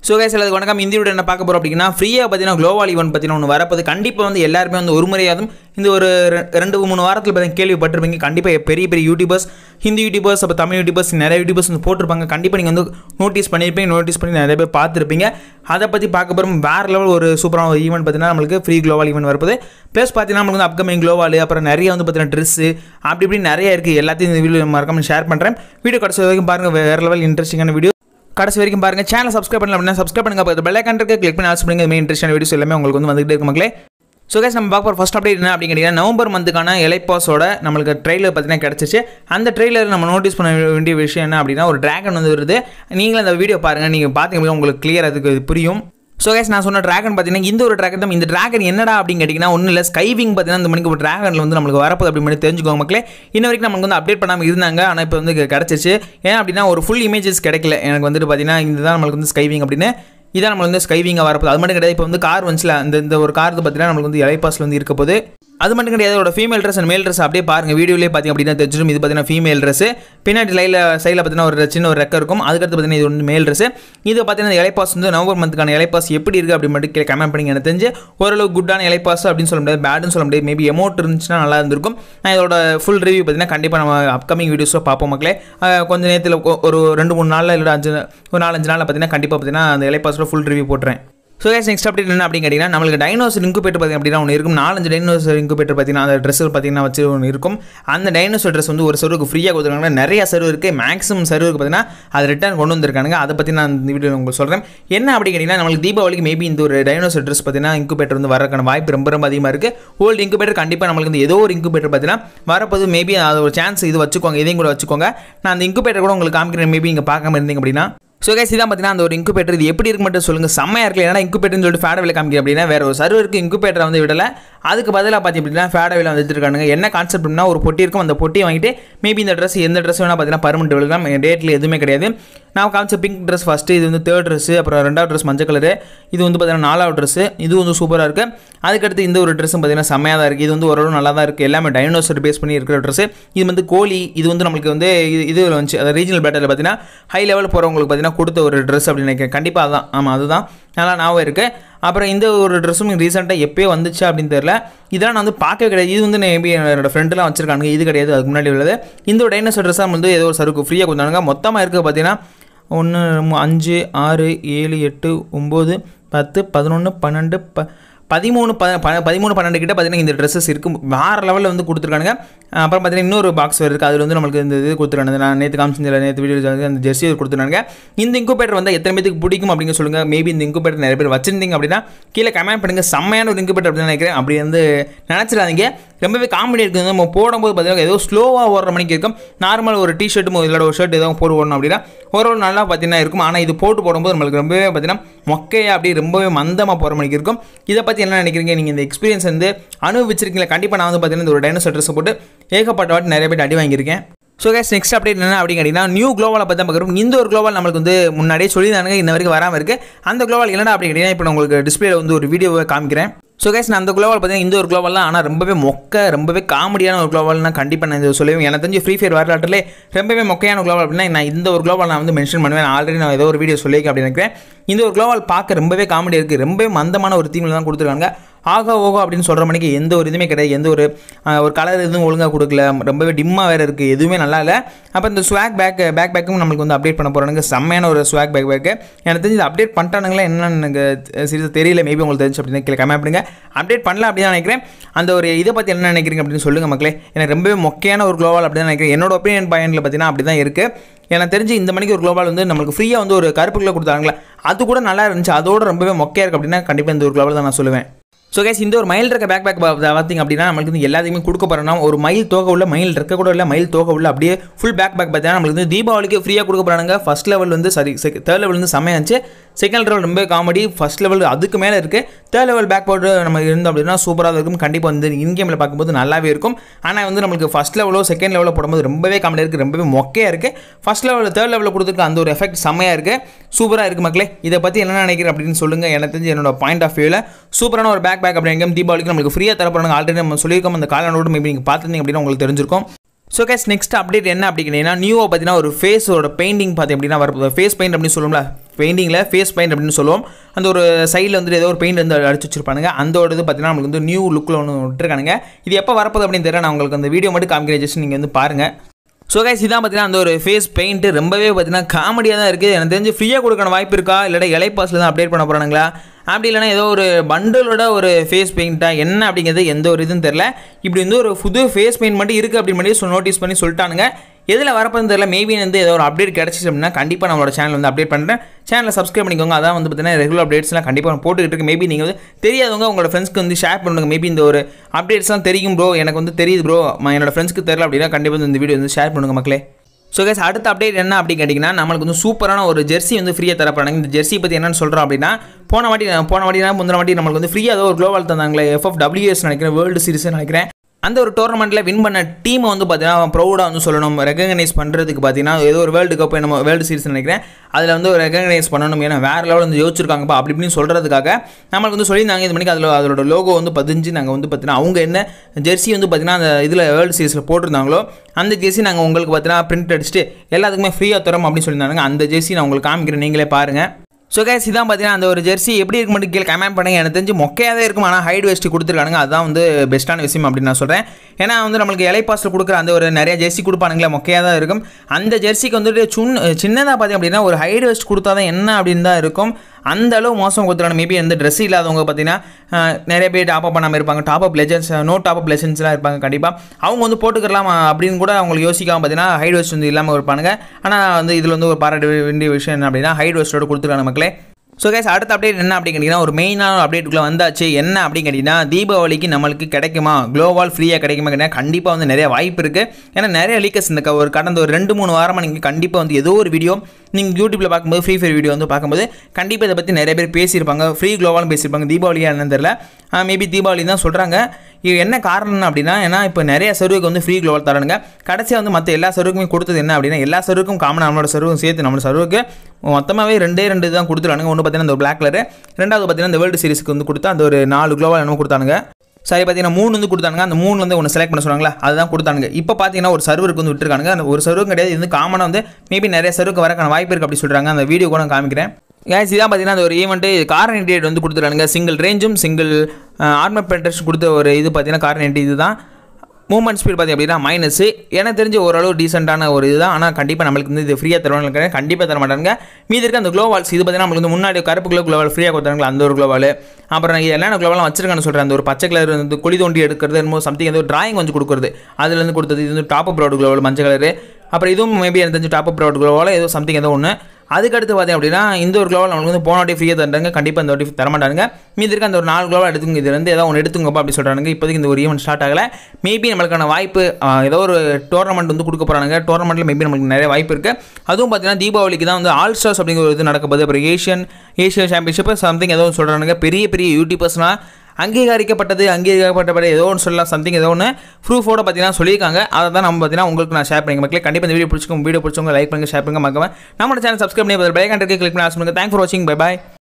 so guys எல்லாத்துக்கு வணக்கம் இந்த வீடியோ என்ன பார்க்க போகிறோம் அப்படின்னா ஃப்ரீயாக பார்த்தீங்கன்னா குளோவால் ஈவெண்ட் பற்றின ஒன்று வரப்போது கண்டிப்பாக வந்து எல்லாருமே வந்து ஒரு முறையாதும் இந்த ஒரு ரெ- ரெண்டு மூணு வாரத்தில் பார்த்தீங்கன்னா கேள்விப்பட்டிருப்பீங்க கண்டிப்பாக பெரிய பெரிய யூடியூபர்ஸ் ஹிந்தி யூடியூபர்ஸ் அப்போ தமிழ் யூடியூபர்ஸ் நிறைய யூடியூபர்ஸ் வந்து போட்டிருப்பாங்க கண்டிப்பாக நீங்கள் வந்து நோட்டீஸ் பண்ணியிருப்பீங்க நோட்டீஸ் பண்ணி நிறைய பேர் பார்த்துருப்பீங்க அதை பற்றி பார்க்க போகிறோம் வேறு லெவல் ஒரு சூப்பரான ஒரு ஈவெண்ட் பார்த்தீங்கன்னா நம்மளுக்கு ஃப்ரீ குளோவால் ஈவெண்ட் வரப்போது ப்ளஸ் பார்த்தீங்கன்னா நம்மளுக்கு வந்து அப்கமிங் குளோவால் அப்புறம் நிறைய வந்து பார்த்தீங்கன்னா ட்ரெஸ்ஸு அப்படி இப்படி நிறைய இருக்குது எல்லாத்தையும் இந்த வீடியோ மறக்காம ஷேர் பண்ணுறேன் வீடியோ கடைசி வரைக்கும் பாருங்கள் வேறு லெவல் இன்ட்ரெஸ்டிங்கான வீடியோ கடைசி வரைக்கும் பாருங்க சேனல் சப்ஸ்கிரைப் பண்ணல அப்படின்னா சப்ஸ்கிரைப் பண்ணுங்க பக்கத்து பெல் ஐக்கான் இருக்கு கிளிக் பண்ணி ஆல்ஸ் பண்ணுங்க மெயின் இன்ட்ரெஸ்டான வீடியோஸ் எல்லாமே உங்களுக்கு வந்து வந்துகிட்டே இருக்கு மக்களே ஸோ கேஸ் நம்ம பார்க்க போகிற ஃபஸ்ட் அப்டேட் என்ன அப்படின்னு கேட்டிங்கன்னா நவம்பர் மந்த்துக்கான எலைப்பாஸோட நம்மளுக்கு ட்ரெயிலர் பார்த்தீங்கன்னா கிடச்சிச்சு அந்த ட்ரெயிலர் நம்ம நோட்டீஸ் பண்ண வேண்டிய விஷயம் என்ன அப்படின்னா ஒரு டிராகன் வந்து வருது நீங்களும் அந்த வீடியோ பாருங்கள் நீங்கள் பார்த்தீங்க உங்களுக்கு கிளியர் அதுக்கு புரியும் ஸோ கேஸ் நான் சொன்ன டிராகன் பார்த்தீங்கன்னா இந்த ஒரு டிராகன் தான் இந்த டிராகன் என்னடா அப்படின்னு கேட்டிங்கன்னா ஒன்றும் இல்லை ஸ்கைவிங் பார்த்தீங்கன்னா இந்த மணிக்கு ஒரு டிராகனில் வந்து நம்மளுக்கு வரப்போது அப்படி மாதிரி தெரிஞ்சுக்கோங்க மக்களே இன்ன வரைக்கும் நமக்கு வந்து அப்டேட் பண்ணாமல் இருந்தாங்க ஆனால் இப்போ வந்து கிடச்சிச்சு ஏன் அப்படின்னா ஒரு ஃபுல் இமேஜஸ் கிடைக்கல எனக்கு வந்துட்டு பார்த்தீங்கன்னா இதுதான் நம்மளுக்கு வந்து ஸ்கைவிங் அப்படின்னு இதான் நம்மளுக்கு வந்து ஸ்கைவிங்காக வரப்போது அது மட்டும் கிடையாது இப்போ வந்து கார் வந்துச்சுல அந்த இந்த ஒரு கார் பார்த்தீங்கன்னா நம்மளுக்கு வந்து இலைப்பாஸில் வந்து இருக்க போது அது மட்டும் கிடையாது அதோட female dress and male dress அப்படியே பாருங்க வீடியோலேயே பார்த்தீங்க அப்படின்னா தெரிஞ்சிடும் இது பார்த்தீங்கன்னா ஃபீமேல் ட்ரெஸ் பின்னாடி லைல சைடில் பார்த்தீங்கன்னா ஒரு சின்ன ஒரு ரெக்க இருக்கும் அதுக்கடுத்து பார்த்தீங்கன்னா இது வந்து மேல் ட்ரெஸ் இது பார்த்தீங்கன்னா இந்த இலைப்பாஸ் வந்து நவம்பர் மந்த்துக்கான இலைப்பாஸ் எப்படி இருக்குது அப்படி மட்டும் கீழே கமெண்ட் பண்ணி எனக்கு தெரிஞ்சு ஓரளவு குட்டான இலைப்பாஸ் அப்படின்னு சொல்ல முடியாது பேடுன்னு சொல்ல முடியாது மேபி எமௌண்ட் இருந்துச்சுன்னா நல்லா இருந்திருக்கும் நான் இதோட ஃபுல் ரிவ்யூ பார்த்தீங்கன்னா கண்டிப்பாக நம்ம அப்கமிங் வீடியோஸில் பார்ப்போம் மக்களே அஹ் கொஞ்ச நேரத்தில் ஒரு ரெண்டு மூணு நாளில் இல்லை அஞ்சு ஒரு நாலஞ்சு நாளில் பார்த்தீங்கன்னா கண்டிப்பாக பார்த்தீங்கன்னா அந்த இலைப்பாஸோட ஃபுல் ரிவ்யூ போட்டுறேன் ஸோ கேஸ் நெக்ஸ்ட் அப்டேட் என்ன அப்படின்னு கேட்டிங்கன்னா நம்மளுக்கு டைனோசர் இன்குபேட்டர் பார்த்திங்க அப்படின்னா ஒன்று இருக்கும் நாலஞ்சு டைனோசர் இன்குபேட்டர் பார்த்தீங்கன்னா அந்த ட்ரெஸ் பார்த்தீங்கன்னா வச்சு ஒன்று இருக்கும் அந்த டைனோசர் ட்ரெஸ் வந்து ஒரு சர்வருக்கு ஃப்ரீயாக கொடுத்துருக்காங்க நிறைய சர்வர் இருக்குது மேக்ஸிமம் சர்வருக்கு பார்த்தீங்கன்னா அது ரிட்டர்ன் கொண்டு வந்திருக்காங்க அதை பற்றி நான் இந்த வீடியோ உங்களுக்கு சொல்கிறேன் என்ன அப்படி கேட்டிங்கன்னா நம்மளுக்கு தீபாவளிக்கு மேபி இந்த ஒரு டைனோசர் ட்ரெஸ் பார்த்தீங்கன்னா இன்குபேட்டர் வந்து வரக்கான வாய்ப்பு ரொம்ப ரொம்ப அதிகமாக இருக்குது ஓல்டு இன்குபேட்டர் கண்டிப்பாக நம்மளுக்கு இந்த ஏதோ ஒரு இன்குபேட்டர் பார்த்தீங்கன்னா வரப்போது மேபி அது ஒரு சான்ஸ் இது வச்சுக்கோங்க இதையும் கூட வச்சுக்கோங்க நான் அந்த இன்குபேட்டர் கூட உங்களுக்கு காமிக்கிறேன் மேபி இங்கே பார்க்காம இருந்தீங்க அப்படின்னா ஸோ கேஸ் இதான் பார்த்தீங்கன்னா அந்த ஒரு இன்குபேட்டர் இது எப்படி இருக்கு மட்டும் சொல்லுங்கள் செம்மையாக இருக்கு ஏன்னா இன்குபேட்டர்னு சொல்லிட்டு ஃபேடவில் காமிக்கிறேன் அப்படின்னா வேற ஒரு சர்வருக்கு இன்குபேட்டரை வந்து விடல அதுக்கு பதிலாக பார்த்தி அப்படின்னா ஃபேடவில் வந்து வச்சிருக்கானுங்க என்ன கான்செப்ட்னா ஒரு பொட்டி இருக்கும் அந்த பொட்டியை வாங்கிட்டு மேபி இந்த ட்ரெஸ் எந்த ட்ரெஸ் வேணால் பார்த்தீங்கன்னா பர்மனெண்ட் விழுலாம் டேட்டில் எதுவுமே கிடையாது நான் காமிச்ச பிங்க் ட்ரெஸ் ஃபஸ்ட்டு இது வந்து தேர்ட் ட்ரெஸ் அப்புறம் ரெண்டாவது ட்ரெஸ் மஞ்சள் கலரு இது வந்து பார்த்தீங்கன்னா நாலாவது ட்ரெஸ் இது வந்து சூப்பராக இருக்குது அதுக்கடுத்து இந்த ஒரு ட்ரெஸ்ஸும் பார்த்தீங்கன்னா செம்மையாக தான் இருக்குது இது வந்து ஓரளவு நல்லா தான் இருக்குது எல்லாமே டைனோசர் பேஸ் பண்ணி இருக்கிற ட்ரெஸ் இது வந்து கோழி இது வந்து நம்மளுக்கு வந்து இது இது வந்துச்சு அதாவது ரீஜனல் பேட்டரில் பார்த்தீங்கன்னா ஹை லெவல் போகிறவங்களுக்கு பார்த்தீங்கன்னா கொடுத்த ஒரு ட்ரெஸ் அப்படின்னு நினைக்கிறேன் கண்டிப்பாக அதான் ஆமாம் அதுதான் நல்லா ஞாபகம் இருக்குது அப்புறம் இந்த ஒரு ட்ரெஸ்ஸும் ரீசெண்டாக எப்போயோ வந்துச்சு அப்படின்னு தெரியல இதெல்லாம் நான் வந்து பார்க்கவே கிடையாது இது வந்து மேபி என்னோட ஃப்ரெண்டுலாம் வச்சிருக்காங்க இது கிடையாது அதுக்கு முன்னாடி உள்ளது இந்த ஒரு டைனோசர் ட்ரெஸ் வந்து ஏதோ ஒரு சருக்கு ஃப்ரீயாக கொடுத்தாங்க மொத்தமாக இருக்குது பார்த்தீங்கன்னா ஒன்று அஞ்சு ஆறு ஏழு எட்டு ஒம்பது பத்து பதினொன்று பன்னெண்டு ப பதிமூணு ப ப- பதிமூணு பன்னெண்டு கிட்ட பார்த்தீங்கன்னா இந்த ட்ரெஸ்ஸஸ் இருக்கும் வேறு லெவலில் வந்து கொடுத்துருக்கானுங்க அப்புறம் பார்த்தீங்கன்னா இன்னொரு பாக்ஸ் இருக்குது அதில் வந்து நம்மளுக்கு இந்த இது கொடுத்துருக்காங்க நான் நேற்று காமிச்சிருந்தேன் நேற்று வீடியோ அந்த ஜெர்சி கொடுத்துருக்காங்க இந்த இன்குபேட்டர் வந்து எத்தனை பேருக்கு பிடிக்கும் அப்படின்னு சொல்லுங்கள் மேபி இந்த இன்குபேட்டர் நிறைய பேர் வச்சிருந்தீங்க அப்படின்னா கீழே கமெண்ட் பண்ணுங்கள் செம்மையான ஒரு இன்குபேட்டர் அப்படின்னு நினைக்கிறேன் அப்படி வந்து நினச்சிடாதீங்க ரொம்பவே காமெடி இருக்குது நம்ம போடும்போது பார்த்தீங்கன்னா ஏதோ ஸ்லோவாக ஓடுற மணிக்கு இருக்கும் நார்மல் ஒரு டிஷர்ட்டும் இல்லை ஒரு ஷர்ட் ஏதோ போட்டு ஓடணும் அப்படின்னா ஒரு நல்லா பார்த்தீங்கன்னா இருக்கும் ஆனால் இது போட்டு போடும்போது நம்மளுக்கு ரொம்பவே பார்த்தீங்கன்னா மொக்கையாக அப்படி ரொம்பவே மந்தமாக போகிற மணிக்கு இருக்கும் இதை பற்றி என்ன நினைக்கிறீங்க நீங்கள் இந்த எக்ஸ்பீரியன்ஸ் வந்து அனுபவிச்சிருக்கீங்களா கண்டிப்பாக நான் வந்து பார்த்தீங்கன்னா இந்த ஒரு டைனோசர் ட்ரெஸ்ஸை போட்டு ஏகப்பட்ட வாட்டி நிறைய பேர் அடி வாங்கியிருக்கேன் ஸோ கேஸ் நெக்ஸ்ட் அப்டேட் என்ன அப்படின்னு கேட்டிங்கன்னா நியூ குளோவலை பற்றி தான் பார்க்குறோம் இந்த ஒரு குளோவல் நம்மளுக்கு வந்து முன்னாடியே சொல்லியிருந்தாங்க இன்ன வரைக்கும் வராமல் இருக்குது அந்த குளோவல் என்னடா அப்படின்னு கேட்டிங்கன்னா இப்போ நான் உங்களுக்கு டிஸ்பிளேல வந்து ஒரு வீடியோவை காமிக்கிறேன் ஸோ கேஸ் நான் அந்த குளோவல் பார்த்தீங்கன்னா இந்த ஒரு குளோவல்லாம் ஆனால் ரொம்பவே மொக்க ரொம்பவே காமெடியான ஒரு குளோவல்னா கண்டிப்பாக நான் இது சொல்லுவேன் எனக்கு தெரிஞ்சு ஃப்ரீ ஃபயர் வரலாற்றிலே ரொம்பவே மொக்கையான குளோவல் அப்படின்னா நான் இந்த ஒரு குளோவல் நான் வந்து மென்ஷன் பண்ணுவேன் ஆல்ரெடி நான் ஏதோ ஒரு வீடியோ சொல்லியிருக்கேன் அப்படின்னு நினைக்கிறேன் இந்த ஒரு குளோவல் பார்க்க ரொம்பவே காமெடி இருக்குது ரொம்பவே மந்தமான ஒரு தீமில் தான் கொடுத்துருக்காங்க ஆகா ஓகோ அப்படின்னு சொல்கிற மணிக்கு எந்த ஒரு இதுவுமே கிடையாது எந்த ஒரு ஆஹ், ஒரு கலர் எதுவும் ஒழுங்காக கொடுக்கல ரொம்பவே டிம்மாக வேறு இருக்குது எதுவுமே நல்லா இல்லை அப்போ இந்த ஸ்வாக் பேக் பேக் பேக்கும் நம்மளுக்கு வந்து அப்டேட் பண்ண போகிறாங்க செம்மையான ஒரு ஸ்வாக் பேக் பேக்கு எனக்கு தெரிஞ்சு அப்டேட் பண்ணிட்டானுங்களா என்னன்னு எனக்கு சீரியஸ் தெரியல மேபி உங்களுக்கு தெரிஞ்சு அப்படின்னு கீழே கமெண்ட் பண்ணுங்க அப்டேட் பண்ணல அப்படி தான் நினைக்கிறேன் அந்த ஒரு இதை பற்றி என்ன நினைக்கிறீங்க அப்படின்னு சொல்லுங்கள் மக்களே எனக்கு ரொம்பவே மொக்கையான ஒரு குளோவால் அப்படி தான் நினைக்கிறேன் என்னோட ஒப்பீனியன் பாயிண்டில் பார்த்தீங்கன்னா அப்படி தான் இருக்குது எனக்கு தெரிஞ்சு இந்த மணிக்கு ஒரு குளோபால் வந்து நம்மளுக்கு ஃப்ரீயாக வந்து ஒரு கருப்பு கலர் கொடுத்தாங்களே அது கூட நல்லா இருந்துச்சு அதோட ரொம்பவே மொக்கையாக இருக்குது அப்படின்னா கண்டிப்பாக இந்த ஒரு குளோபால் தான் நான் சொல்லுவேன் ஸோ கேஸ் இந்த ஒரு மயில் இருக்க பேக் பேக் பார்த்தீங்க அப்படின்னா நம்மளுக்கு வந்து எல்லாத்தையுமே கொடுக்க போகிறோம்னா ஒரு மயில் தோகை உள்ள மயில் இருக்க கூட இல்லை மயில் தோகை உள்ள அப்படியே ஃபுல் பேக் பேக் பார்த்தீங்கன்னா நம்மளுக்கு வந்து தீபாவளிக்கு ஃப்ரீயாக கொடுக்க போகிறாங்க ஃபஸ்ட் லெவல் வந்து சரி தேர்ட் லெவல் வந்து செம்மையாச்சு செகண்ட் லெவல் ரொம்ப காமெடி ஃபஸ்ட் லெவல் அதுக்கு மேலே இருக்குது தேர்ட் லெவல் பேக் போட்டு நம்ம இருந்தோம் அப்படின்னா சூப்பராக இருக்கும் கண்டிப்பாக வந்து இன்கேமில் பார்க்கும்போது நல்லாவே இருக்கும் ஆனால் வந்து நம்மளுக்கு ஃபஸ்ட் லெவலோ செகண்ட் லெவலோ போடும்போது ரொம்பவே காமெடியாக இருக்குது ரொம்பவே மொக்கையாக இருக்குது ஃபஸ்ட் லெவலில் தேர்ட் லெவலில் கொடுத்துருக்க அந்த ஒரு எஃபெக்ட் செம்மையாக இருக்குது சூப்பராக இருக்குது மக்களே இதை பற்றி என்ன நினைக்கிறேன் அப்படின்னு சொல்லுங்கள் எனக்கு தெரிஞ்சு என்னோட பாயிண்ட் ஆஃப் வியூவில் சூப்பரான ஒரு பேக் பேக் அப்படிங்கிற தீபாவளிக்கு நம்மளுக்கு ஃப்ரீயாக தரப்படுறாங்க ஆல்ரெடி நம்ம சொல்லியிருக்கோம் அந்த காலனோடு மேபி நீங்கள் பார்த்துருந்தீங்க அப்படின்னா உங்களுக்கு தெரிஞ்சிருக்கும் ஸோ கேஸ் நெக்ஸ்ட் அப்டேட் என்ன அப்படிங்கன்னா நியூவாக பார்த்தீங்கன்னா ஒரு ஃபேஸோட பெயிண்டிங் பார்த்து எப்படின்னா வரப்போகுது ஃபேஸ் பெயிண்ட் அப்படின்னு சொல்லுவோம்ல பெயிண்டிங்கில் ஃபேஸ் பெயிண்ட் அப்படின்னு சொல்லுவோம் அந்த ஒரு சைடில் வந்து ஏதோ ஒரு பெயிண்ட் வந்து அடிச்சு வச்சிருப்பானுங்க அந்த ஒரு இது பார்த்தீங்கன்னா நமக்கு வந்து நியூ லுக்கில் ஒன்று விட்டுருக்கானுங்க இது எப்போ வரப்போகுது அப்படின்னு தெரியல நான் உங்களுக்கு அந்த வீடியோ மட்டும் காமிக்கிறேன் ஜஸ்ட் நீங்கள் வந்து பாருங்கள் ஸோ கைஸ் இதான் பார்த்தீங்கன்னா அந்த ஒரு ஃபேஸ் பெயிண்ட்டு ரொம்பவே பார்த்தீங்கன்னா காமெடியாக தான் இருக்குது எனக்கு தெரிஞ்சு ஃப்ரீயாக கொடுக்கணும் வாய்ப்பு இருக்கா இல்லாட்டா இலை பாஸில் தான் அப்டேட் பண்ண போகிறானுங்களா அப்படி இல்லைனா ஏதோ ஒரு பண்டலோட ஒரு ஃபேஸ் பெயிண்ட்டாக என்ன அப்படிங்கிறது எந்த ஒரு இதுவும் தெரில இப்படி வந்து ஒரு புது ஃபேஸ் பெயிண்ட் மட்டும் இருக்குது அப்படின்னு மட்டும் நோட்டீஸ் பண்ணி சொல்லிட்டானுங்க எதில் வரப்போன்னு தெரியல மேபி வந்து ஏதோ ஒரு அப்டேட் கிடச்சிச்சு அப்படின்னா கண்டிப்பாக நம்மளோட சேனல் வந்து அப்டேட் பண்ணுறேன் சேனலை சப்ஸ்கிரைப் பண்ணிக்கோங்க அதான் வந்து பார்த்தீங்கன்னா ரெகுலர் அப்டேட்ஸ்லாம் கண்டிப்பாக நான் போட்டுக்கிட்டு இருக்கு மேபி நீங்கள் வந்து தெரியாதவங்க உங்களோட ஃப்ரெண்ட்ஸ்க்கு வந்து ஷேர் பண்ணுங்க மேபி இந்த ஒரு அப்டேட்ஸ்லாம் தெரியும் ப்ரோ எனக்கு வந்து தெரியுது ப்ரோ என்னோட ஃப்ரெண்ட்ஸ்க்கு தெரியல அப்படின்னா கண்டிப்பாக இந்த வீடியோ வந்து ஷேர் பண்ணுங்க மக்களே ஸோ கேஸ் அடுத்த அப்டேட் என்ன அப்படின்னு கேட்டிங்கன்னா நம்மளுக்கு வந்து சூப்பரான ஒரு ஜெர்சி வந்து ஃப்ரீயாக தரப்படுறாங்க இந்த ஜெர்சி பற்றி என்னன்னு சொல்கிறோம் அப்படின்னா போன வாட்டி போன வாட்டினா முந்தின வாட்டி நம்மளுக்கு வந்து ஃப்ரீயாக ஏதோ ஒரு குளோபல் தந்தாங்களே எஃப்எஃப் டபிள்யூஎஸ் நினைக்கிறேன் வேர்ல்டு சீரிஸ் நினைக்கிறேன் அந்த ஒரு டோர்னமெண்ட்டில் வின் பண்ண டீமை வந்து பார்த்தீங்கன்னா ப்ரௌடாக வந்து சொல்லணும் ரெகனைஸ் பண்ணுறதுக்கு பார்த்தீங்கன்னா ஏதோ ஒரு வேர்ல்டு கப் நம்ம வேர்ல்டு சீரிஸ் நினைக்கிறேன் அதில் வந்து ஒரு ரெகனைஸ் பண்ணணும் ஏன்னா வேறு லெவலில் வந்து யோசிச்சிருக்காங்கப்பா அப்படி இப்படின்னு சொல்கிறதுக்காக நம்மளுக்கு வந்து சொல்லியிருந்தாங்க இது மணிக்கு அதில் அதோட லோகோ வந்து பதிஞ்சு நாங்கள் வந்து பார்த்தீங்கன்னா அவங்க என்ன ஜெர்சி வந்து பார்த்தீங்கன்னா அந்த இதில் வேர்ல்டு சீரிஸில் போட்டிருந்தாங்களோ அந்த ஜெர்சி நாங்கள் உங்களுக்கு பார்த்தீங்கன்னா பிரிண்ட் அடிச்சுட்டு எல்லாத்துக்குமே ஃப்ரீயாக தரோம் அப்படின்னு சொல்லியிருந்தாங்க அந்த ஜெர்சி நான் உங்களுக்கு காமிக்கிறேன் நீங்களே பாருங்கள் ஸோ கேஸ் இதான் பார்த்தீங்கன்னா அந்த ஒரு ஜெர்சி எப்படி இருக்கு மட்டும் கீழே கமெண்ட் பண்ணுங்க எனக்கு தெரிஞ்சு மொக்கையாக தான் இருக்கும் ஆனால் ஹைட் வெஸ்ட் கொடுத்துருக்கானுங்க அதுதான் வந்து பெஸ்ட்டான விஷயம் அப்படின்னு நான் சொல்கிறேன் ஏன்னா வந்து நம்மளுக்கு இலை பாஸில் கொடுக்குற அந்த ஒரு நிறைய ஜெர்சி கொடுப்பானுங்களே மொக்கையாக தான் இருக்கும் அந்த ஜெர்சிக்கு வந்துட்டு சுன் சின்னதாக பார்த்தீங்க அப்படின்னா ஒரு ஹைட் வெஸ்ட் கொடுத்தா தான் என்ன அப்படின்னு தான் இருக்கும் அந்த அளவு மோசம் கொடுத்துறாங்க மேபி எந்த ட்ரெஸ் இல்லாதவங்க பார்த்தீங்கன்னா நிறைய பேர் டாப் அப் பண்ணாமல் இருப்பாங்க top up legends no top up லெஜன்ஸ்லாம் இருப்பாங்க கண்டிப்பாக அவங்க வந்து போட்டுக்கலாம் அப்படின்னு கூட அவங்களுக்கு யோசிக்காமல் பார்த்தீங்கன்னா ஹைட் வெஸ்ட் வந்து இல்லாமல் இருப்பானுங்க ஆனால் வந்து இதில் வந்து ஒரு பாராட்ட வேண்டிய விஷயம் என்ன அப்படின்னா ஹைட் வெஸ்ட்டோட கொடுத்துருக்காங்க மக்களே ஸோ கேஸ் அடுத்த அப்டேட் என்ன அப்படின்னு கேட்டிங்கன்னா ஒரு மெயினான அப்டேட்டுக்குள்ளே வந்தாச்சு என்ன அப்படின்னு கேட்டிங்கன்னா தீபாவளிக்கு நம்மளுக்கு கிடைக்குமா குளோபால் ஃப்ரீயாக கிடைக்குமா கேட்டிங்கன்னா கண்டிப்பாக வந்து நிறைய வாய்ப்பு இருக்குது ஏன்னா நிறைய லீக்கர்ஸ் இந்த க- ஒரு கடந்த ஒரு ரெண்டு மூணு வாரமாக நீங்கள் கண்டிப்பாக வந்து ஏதோ ஒரு வீடியோ நீங்கள் யூடியூப்பில் பார்க்கும்போது ஃப்ரீ ஃபயர் வீடியோ வந்து பார்க்கும்போது கண்டிப்பாக இதை பற்றி நிறைய பேர் பேசியிருப்பாங்க ஃப்ரீ குளோபாலும் பேசியிருப்பாங்க தீபாவளியாக என்னன்னு தெரியல மேபி தீபாவளி தான் சொல்கிறாங்க இது என்ன காரணம் அப்படின்னா ஏன்னா இப்போ நிறைய சர்வுக்கு வந்து ஃப்ரீ குளோபல் தரானுங்க கடைசியாக வந்து மற்ற எல்லா சர்வுக்குமே கொடுத்தது என்ன அப்படின்னா எல்லா சர்வுக்கும் காமன் நம்மளோட சர்வுக்கும் சேர்த்து நம்மளோட சர்வுக்கு மொத்தமாகவே ரெண்டே ரெண்டு தான் கொடுத்துருவானுங்க ஒன்று பார்த்தீங்கன்னா இந்த பிளாக் கலர் ரெண்டாவது பார்த்தீங்கன்னா இந்த வேர்ல்டு சீரிஸ்க்கு வந்து கொடுத்தா அந்த ஒரு நாலு குளோபல் என்னமோ கொடுத்தானுங்க சரி பார்த்தீங்கன்னா மூணு வந்து கொடுத்தானுங்க அந்த மூணு வந்து ஒன்று செலக்ட் பண்ண சொன்னாங்களா அதுதான் கொடுத்தானுங்க இப்போ பார்த்தீங்கன்னா ஒரு சர்வருக்கு வந்து விட்டுருக்காங்க அந்த ஒரு சர்வரும் கிடையாது இது வந்து காமனாக வந்து மேபி நிறைய சர்வருக்கு வரக்கான வாய்ப்பு இருக்குது அப்படி சொல்கிறாங்க அந்த வீடியோ கூட நான் காமிக்கிறேன் கேஸ் இதான் பார்த்தீங்கன்னா அந்த ஒரு ஈவெண்ட்டு கார் டேட் வந்து கொடுத்துருக்கானுங்க சிங்கிள் ரேஞ்சும் சிங்கிள் ஆர்மர் பென்டர்ஸ் கொடுத்த ஒரு இது பார்த்தீங்கன்னா கார் இது தான் மூவ்மெண்ட் ஸ்பீட் பார்த்தி அப்படின்னா மைனஸ் எனக்கு தெரிஞ்ச ஓரளவு டீசெண்டான ஒரு இதுதான் ஆனால் கண்டிப்பாக நம்மளுக்கு வந்து இது ஃப்ரீயாக தருவாங்க கண்டிப்பாக தர மாட்டாங்க மீதி இருக்க அந்த குளோவால்ஸ் இது பார்த்தீங்கன்னா நம்மளுக்கு வந்து முன்னாடி கருப்பு கலர் குளோவால் ஃப்ரீயாக கொடுத்தாங்களா அந்த ஒரு குளோவால் அப்புறம் இது என்னென்ன குளோவாலாம் வச்சிருக்கான்னு சொல்கிறேன் அந்த ஒரு பச்சை கலர் வந்து குழி தோண்டி எடுக்கிறது என்னமோ சம்திங் ஏதோ டிராயிங் வந்து கொடுக்குறது அதுலேருந்து கொடுத்தது இது வந்து டாப் அப் ரோடு குளோவால் மஞ்சள் கலரு அப்புறம் இதுவும் மேபி எனக்கு தெரிஞ்சு டாப் அப் ரோடு குளோவால் ஏதோ சம்திங் ஏதோ ஒன்று அதுக்கடுத்து பார்த்தீங்க அப்படின்னா இந்த ஒரு குளோவால் நம்மளுக்கு வந்து போன வாட்டி ஃப்ரீயாக தந்தாங்க கண்டிப்பாக இந்த வாட்டி தரமாட்டாங்க மீதி இருக்க அந்த ஒரு நாலு குளோவால் எடுத்துங்க இது வந்து ஏதோ ஒன்று எடுத்துங்கப்பா அப்படி சொல்கிறாங்க இப்போதைக்கு இந்த ஒரு ஈவெண்ட் ஸ்டார்ட் ஆகலை மேபி நம்மளுக்கான வாய்ப்பு ஆஹ், ஏதோ ஒரு டோர்னமெண்ட் வந்து கொடுக்க போகிறாங்க டோர்னமெண்ட்டில் மேபி நமக்கு நிறைய வாய்ப்பு இருக்குது அதுவும் பார்த்தீங்கன்னா தீபாவளிக்கு தான் வந்து ஆல் ஸ்டார்ஸ் அப்படிங்கிற ஒரு இது நடக்க போகுது அப்புறம் ஏஷியன் ஏஷியன் சாம்பியன்ஷிப் சம்திங் ஏதோ சொல்கிறாங்க பெரிய பெரிய யூடியூபர்ஸ்லாம் அங்கீகரிக்கப்பட்டது அங்கீகரிக்கப்பட்டபடி ஏதோ ஒன்று சொல்லலாம் சம்திங் ஏதோ ஒன்று ப்ரூஃபோட பார்த்தீங்கன்னா சொல்லியிருக்காங்க அதை தான் நம்ம பார்த்தீங்கன்னா உங்களுக்கு நான் ஷேர் பண்ணிக்க மக்களே கண்டிப்பாக இந்த வீடியோ பிடிச்சிக்கும் வீடியோ பிடிச்சவங்க லைக் பண்ணுங்க ஷேர் பண்ணுங்க மறக்காம நம்மளோட சேனல் சப்ஸ்கிரைப் பண்ணி பெல் ஐக்கான் கிளிக் பண்ணி ஆசை பண்ணுங்க தேங்க் ஃபார் வாட்சிங் பை பாய்